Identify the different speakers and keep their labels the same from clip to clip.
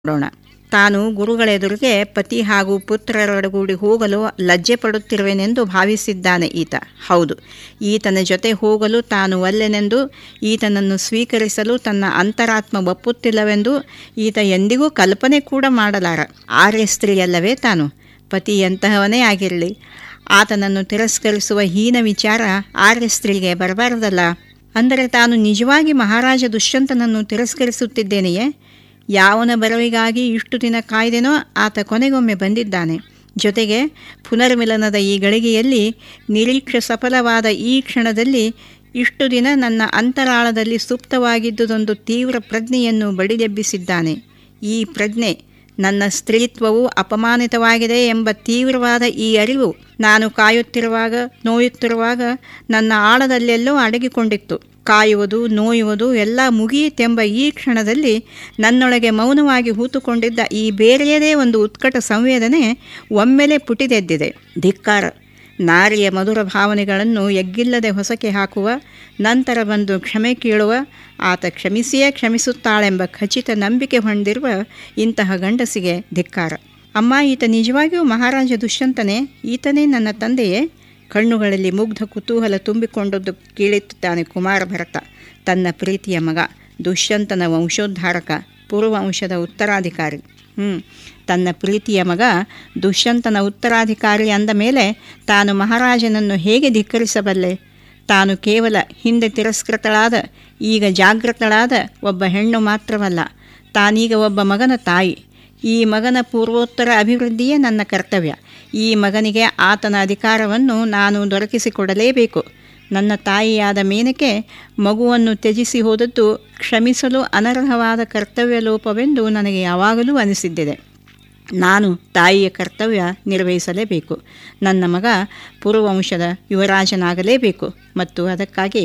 Speaker 1: ನೋಡೋಣ ತಾನು ಗುರುಗಳೆದುರಿಗೆ ಪತಿ ಹಾಗೂ ಪುತ್ರರೊಡಗೂಡಿ ಹೋಗಲು ಲಜ್ಜೆ ಪಡುತ್ತಿರುವೆನೆಂದು ಭಾವಿಸಿದ್ದಾನೆ ಈತ ಹೌದು ಈತನ ಜೊತೆ ಹೋಗಲು ತಾನು ಒಲ್ಲೆನೆಂದು ಈತನನ್ನು ಸ್ವೀಕರಿಸಲು ತನ್ನ ಅಂತರಾತ್ಮ ಒಪ್ಪುತ್ತಿಲ್ಲವೆಂದು ಈತ ಎಂದಿಗೂ ಕಲ್ಪನೆ ಕೂಡ ಮಾಡಲಾರ ಆರ್ಯ ಸ್ತ್ರೀಯಲ್ಲವೇ ತಾನು ಪತಿ ಎಂತಹವನೇ ಆಗಿರಲಿ ಆತನನ್ನು ತಿರಸ್ಕರಿಸುವ ಹೀನ ವಿಚಾರ ಆರ್ಯ ಸ್ತ್ರೀಗೆ ಬರಬಾರದಲ್ಲ ಅಂದರೆ ತಾನು ನಿಜವಾಗಿ ಮಹಾರಾಜ ದುಷ್ಯಂತನನ್ನು ತಿರಸ್ಕರಿಸುತ್ತಿದ್ದೇನೆಯೇ ಯಾವನ ಬರವಿಗಾಗಿ ಇಷ್ಟು ದಿನ ಕಾಯ್ದೆನೋ ಆತ ಕೊನೆಗೊಮ್ಮೆ ಬಂದಿದ್ದಾನೆ ಜೊತೆಗೆ ಪುನರ್ಮಿಲನದ ಈ ಗಳಿಗೆಯಲ್ಲಿ ನಿರೀಕ್ಷೆ ಸಫಲವಾದ ಈ ಕ್ಷಣದಲ್ಲಿ ಇಷ್ಟು ದಿನ ನನ್ನ ಅಂತರಾಳದಲ್ಲಿ ಸುಪ್ತವಾಗಿದ್ದುದೊಂದು ತೀವ್ರ ಪ್ರಜ್ಞೆಯನ್ನು ಬಡಿದೆಬ್ಬಿಸಿದ್ದಾನೆ ಈ ಪ್ರಜ್ಞೆ ನನ್ನ ಸ್ತ್ರೀತ್ವವು ಅಪಮಾನಿತವಾಗಿದೆ ಎಂಬ ತೀವ್ರವಾದ ಈ ಅರಿವು ನಾನು ಕಾಯುತ್ತಿರುವಾಗ ನೋಯುತ್ತಿರುವಾಗ ನನ್ನ ಆಳದಲ್ಲೆಲ್ಲೋ ಅಡಗಿಕೊಂಡಿತ್ತು ಕಾಯುವುದು ನೋಯುವುದು ಎಲ್ಲ ಮುಗಿಯಿತೆಂಬ ಈ ಕ್ಷಣದಲ್ಲಿ ನನ್ನೊಳಗೆ ಮೌನವಾಗಿ ಹೂತುಕೊಂಡಿದ್ದ ಈ ಬೇರೆಯದೇ ಒಂದು ಉತ್ಕಟ ಸಂವೇದನೆ ಒಮ್ಮೆಲೆ ಪುಟಿದೆದ್ದಿದೆ ಧಿಕ್ಕಾರ ನಾರಿಯ ಮಧುರ ಭಾವನೆಗಳನ್ನು ಎಗ್ಗಿಲ್ಲದೆ ಹೊಸಕೆ ಹಾಕುವ ನಂತರ ಬಂದು ಕ್ಷಮೆ ಕೀಳುವ ಆತ ಕ್ಷಮಿಸಿಯೇ ಕ್ಷಮಿಸುತ್ತಾಳೆಂಬ ಖಚಿತ ನಂಬಿಕೆ ಹೊಂದಿರುವ ಇಂತಹ ಗಂಡಸಿಗೆ ಧಿಕ್ಕಾರ ಅಮ್ಮ ಈತ ನಿಜವಾಗಿಯೂ ಮಹಾರಾಜ ದುಷ್ಯಂತನೇ ಈತನೇ ನನ್ನ ತಂದೆಯೇ ಕಣ್ಣುಗಳಲ್ಲಿ ಮುಗ್ಧ ಕುತೂಹಲ ತುಂಬಿಕೊಂಡದ್ದು ಕೇಳುತ್ತಾನೆ ಕುಮಾರ ಭರತ ತನ್ನ ಪ್ರೀತಿಯ ಮಗ ದುಷ್ಯಂತನ ವಂಶೋದ್ಧಾರಕ ಪೂರ್ವವಂಶದ ಉತ್ತರಾಧಿಕಾರಿ ಹ್ಞೂ ತನ್ನ ಪ್ರೀತಿಯ ಮಗ ದುಷ್ಯಂತನ ಉತ್ತರಾಧಿಕಾರಿ ಅಂದ ಮೇಲೆ ತಾನು ಮಹಾರಾಜನನ್ನು ಹೇಗೆ ಧಿಕ್ಕರಿಸಬಲ್ಲೆ ತಾನು ಕೇವಲ ಹಿಂದೆ ತಿರಸ್ಕೃತಳಾದ ಈಗ ಜಾಗೃತಳಾದ ಒಬ್ಬ ಹೆಣ್ಣು ಮಾತ್ರವಲ್ಲ ತಾನೀಗ ಒಬ್ಬ ಮಗನ ತಾಯಿ ಈ ಮಗನ ಪೂರ್ವೋತ್ತರ ಅಭಿವೃದ್ಧಿಯೇ ನನ್ನ ಕರ್ತವ್ಯ ಈ ಮಗನಿಗೆ ಆತನ ಅಧಿಕಾರವನ್ನು ನಾನು ದೊರಕಿಸಿಕೊಡಲೇಬೇಕು ನನ್ನ ತಾಯಿಯಾದ ಮೇನಕೆ ಮಗುವನ್ನು ತ್ಯಜಿಸಿ ಹೋದದ್ದು ಕ್ಷಮಿಸಲು ಅನರ್ಹವಾದ ಕರ್ತವ್ಯ ಲೋಪವೆಂದು ನನಗೆ ಯಾವಾಗಲೂ ಅನಿಸಿದ್ದಿದೆ ನಾನು ತಾಯಿಯ ಕರ್ತವ್ಯ ನಿರ್ವಹಿಸಲೇಬೇಕು ನನ್ನ ಮಗ ಪೂರ್ವವಂಶದ ಯುವರಾಜನಾಗಲೇಬೇಕು ಮತ್ತು ಅದಕ್ಕಾಗಿ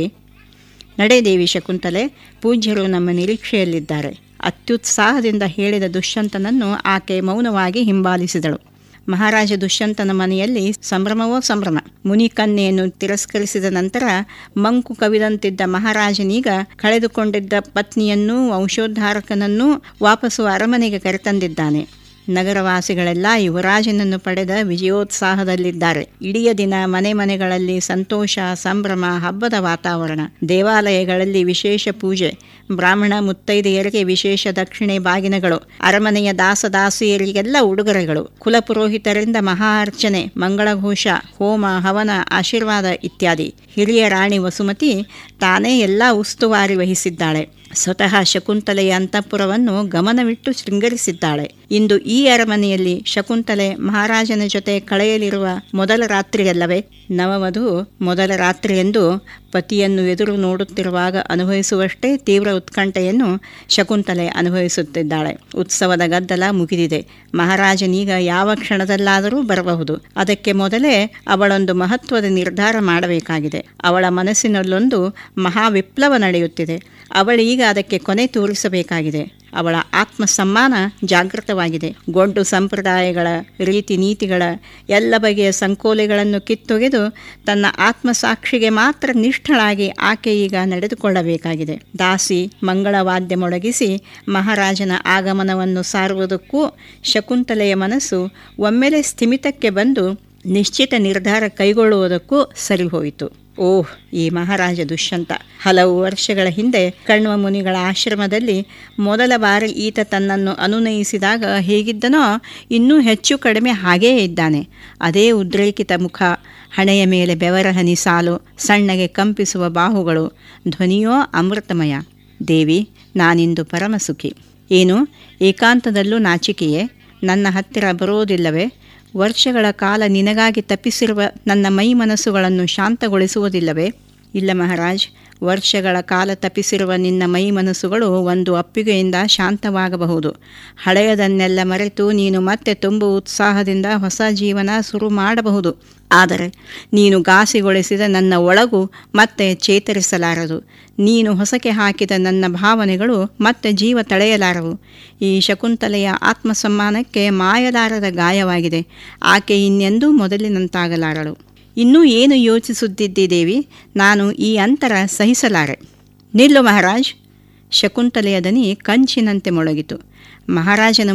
Speaker 1: ನಡೆದೇವಿ ಶಕುಂತಲೆ ಪೂಜ್ಯರು ನಮ್ಮ ನಿರೀಕ್ಷೆಯಲ್ಲಿದ್ದಾರೆ ಅತ್ಯುತ್ಸಾಹದಿಂದ ಹೇಳಿದ ದುಷ್ಯಂತನನ್ನು ಆಕೆ ಮೌನವಾಗಿ ಹಿಂಬಾಲಿಸಿದಳು ಮಹಾರಾಜ ದುಷ್ಯಂತನ ಮನೆಯಲ್ಲಿ ಸಂಭ್ರಮವೋ ಸಂಭ್ರಮ ಮುನಿಕನ್ಯೆಯನ್ನು ತಿರಸ್ಕರಿಸಿದ ನಂತರ ಮಂಕು ಕವಿದಂತಿದ್ದ ಮಹಾರಾಜನೀಗ ಕಳೆದುಕೊಂಡಿದ್ದ ಪತ್ನಿಯನ್ನೂ ವಂಶೋದ್ಧಾರಕನನ್ನೂ ವಾಪಸ್ಸು ಅರಮನೆಗೆ ಕರೆತಂದಿದ್ದಾನೆ ನಗರವಾಸಿಗಳೆಲ್ಲ ಯುವರಾಜನನ್ನು ಪಡೆದ ವಿಜಯೋತ್ಸಾಹದಲ್ಲಿದ್ದಾರೆ ಇಡೀ ದಿನ ಮನೆ ಮನೆಗಳಲ್ಲಿ ಸಂತೋಷ ಸಂಭ್ರಮ ಹಬ್ಬದ ವಾತಾವರಣ ದೇವಾಲಯಗಳಲ್ಲಿ ವಿಶೇಷ ಪೂಜೆ ಬ್ರಾಹ್ಮಣ ಮುತ್ತೈದೆಯರಿಗೆ ವಿಶೇಷ ದಕ್ಷಿಣೆ ಬಾಗಿನಗಳು ಅರಮನೆಯ ದಾಸದಾಸಿಯರಿಗೆಲ್ಲ ಉಡುಗೊರೆಗಳು ಕುಲಪುರೋಹಿತರಿಂದ ಮಹಾ ಅರ್ಚನೆ ಮಂಗಳಘೋಷ ಹೋಮ ಹವನ ಆಶೀರ್ವಾದ ಇತ್ಯಾದಿ ಹಿರಿಯ ರಾಣಿ ವಸುಮತಿ ತಾನೇ ಎಲ್ಲ ಉಸ್ತುವಾರಿ ವಹಿಸಿದ್ದಾಳೆ ಸ್ವತಃ ಶಕುಂತಲೆಯ ಅಂತಃಪುರವನ್ನು ಗಮನವಿಟ್ಟು ಶೃಂಗರಿಸಿದ್ದಾಳೆ ಇಂದು ಈ ಅರಮನೆಯಲ್ಲಿ ಶಕುಂತಲೆ ಮಹಾರಾಜನ ಜೊತೆ ಕಳೆಯಲಿರುವ ಮೊದಲ ರಾತ್ರಿಯಲ್ಲವೇ ನವವಧು ಮೊದಲ ರಾತ್ರಿಯೆಂದು ಪತಿಯನ್ನು ಎದುರು ನೋಡುತ್ತಿರುವಾಗ ಅನುಭವಿಸುವಷ್ಟೇ ತೀವ್ರ ಉತ್ಕಂಠೆಯನ್ನು ಶಕುಂತಲೆ ಅನುಭವಿಸುತ್ತಿದ್ದಾಳೆ ಉತ್ಸವದ ಗದ್ದಲ ಮುಗಿದಿದೆ ಮಹಾರಾಜನೀಗ ಯಾವ ಕ್ಷಣದಲ್ಲಾದರೂ ಬರಬಹುದು ಅದಕ್ಕೆ ಮೊದಲೇ ಅವಳೊಂದು ಮಹತ್ವದ ನಿರ್ಧಾರ ಮಾಡಬೇಕಾಗಿದೆ ಅವಳ ಮನಸ್ಸಿನಲ್ಲೊಂದು ಮಹಾವಿಪ್ಲವ ನಡೆಯುತ್ತಿದೆ ಅವಳೀಗ ಅದಕ್ಕೆ ಕೊನೆ ತೋರಿಸಬೇಕಾಗಿದೆ ಅವಳ ಆತ್ಮಸಮ್ಮಾನ ಜಾಗೃತವಾಗಿದೆ ಗೊಡ್ಡು ಸಂಪ್ರದಾಯಗಳ ರೀತಿ ನೀತಿಗಳ ಎಲ್ಲ ಬಗೆಯ ಸಂಕೋಲೆಗಳನ್ನು ಕಿತ್ತೊಗೆದು ತನ್ನ ಆತ್ಮಸಾಕ್ಷಿಗೆ ಮಾತ್ರ ನಿಷ್ಠಳಾಗಿ ಆಕೆ ಈಗ ನಡೆದುಕೊಳ್ಳಬೇಕಾಗಿದೆ ದಾಸಿ ಮಂಗಳವಾದ್ಯ ಮೊಳಗಿಸಿ ಮಹಾರಾಜನ ಆಗಮನವನ್ನು ಸಾರುವುದಕ್ಕೂ ಶಕುಂತಲೆಯ ಮನಸ್ಸು ಒಮ್ಮೆಲೆ ಸ್ಥಿಮಿತಕ್ಕೆ ಬಂದು ನಿಶ್ಚಿತ ನಿರ್ಧಾರ ಕೈಗೊಳ್ಳುವುದಕ್ಕೂ ಸರಿಹೋಯಿತು ಓಹ್ ಈ ಮಹಾರಾಜ ದುಷ್ಯಂತ ಹಲವು ವರ್ಷಗಳ ಹಿಂದೆ ಕಣ್ವ ಮುನಿಗಳ ಆಶ್ರಮದಲ್ಲಿ ಮೊದಲ ಬಾರಿ ಈತ ತನ್ನನ್ನು ಅನುನಯಿಸಿದಾಗ ಹೇಗಿದ್ದನೋ ಇನ್ನೂ ಹೆಚ್ಚು ಕಡಿಮೆ ಹಾಗೇ ಇದ್ದಾನೆ ಅದೇ ಉದ್ರೇಕಿತ ಮುಖ ಹಣೆಯ ಮೇಲೆ ಬೆವರ ಹನಿ ಸಾಲು ಸಣ್ಣಗೆ ಕಂಪಿಸುವ ಬಾಹುಗಳು ಧ್ವನಿಯೋ ಅಮೃತಮಯ ದೇವಿ ನಾನಿಂದು ಪರಮಸುಖಿ ಏನು ಏಕಾಂತದಲ್ಲೂ ನಾಚಿಕೆಯೇ ನನ್ನ ಹತ್ತಿರ ಬರೋದಿಲ್ಲವೇ ವರ್ಷಗಳ ಕಾಲ ನಿನಗಾಗಿ ತಪ್ಪಿಸಿರುವ ನನ್ನ ಮೈ ಮನಸ್ಸುಗಳನ್ನು ಶಾಂತಗೊಳಿಸುವುದಿಲ್ಲವೇ ಇಲ್ಲ ಮಹಾರಾಜ್ ವರ್ಷಗಳ ಕಾಲ ತಪ್ಪಿಸಿರುವ ನಿನ್ನ ಮೈ ಮನಸ್ಸುಗಳು ಒಂದು ಅಪ್ಪಿಗೆಯಿಂದ ಶಾಂತವಾಗಬಹುದು ಹಳೆಯದನ್ನೆಲ್ಲ ಮರೆತು ನೀನು ಮತ್ತೆ ತುಂಬ ಉತ್ಸಾಹದಿಂದ ಹೊಸ ಜೀವನ ಶುರು ಮಾಡಬಹುದು ಆದರೆ ನೀನು ಘಾಸಿಗೊಳಿಸಿದ ನನ್ನ ಒಳಗು ಮತ್ತೆ ಚೇತರಿಸಲಾರದು ನೀನು ಹೊಸಕೆ ಹಾಕಿದ ನನ್ನ ಭಾವನೆಗಳು ಮತ್ತೆ ಜೀವ ತಳೆಯಲಾರವು ಈ ಶಕುಂತಲೆಯ ಆತ್ಮಸಮ್ಮಾನಕ್ಕೆ ಮಾಯಲಾರದ ಗಾಯವಾಗಿದೆ ಆಕೆ ಇನ್ನೆಂದೂ ಮೊದಲಿನಂತಾಗಲಾರಳು ಇನ್ನೂ ಏನು ಯೋಚಿಸುತ್ತಿದ್ದಿ ದೇವಿ ನಾನು ಈ ಅಂತರ ಸಹಿಸಲಾರೆ ನಿಲ್ಲು ಮಹಾರಾಜ್ ಶಕುಂತಲೆಯ ದನಿ ಕಂಚಿನಂತೆ ಮೊಳಗಿತು ಮಹಾರಾಜನ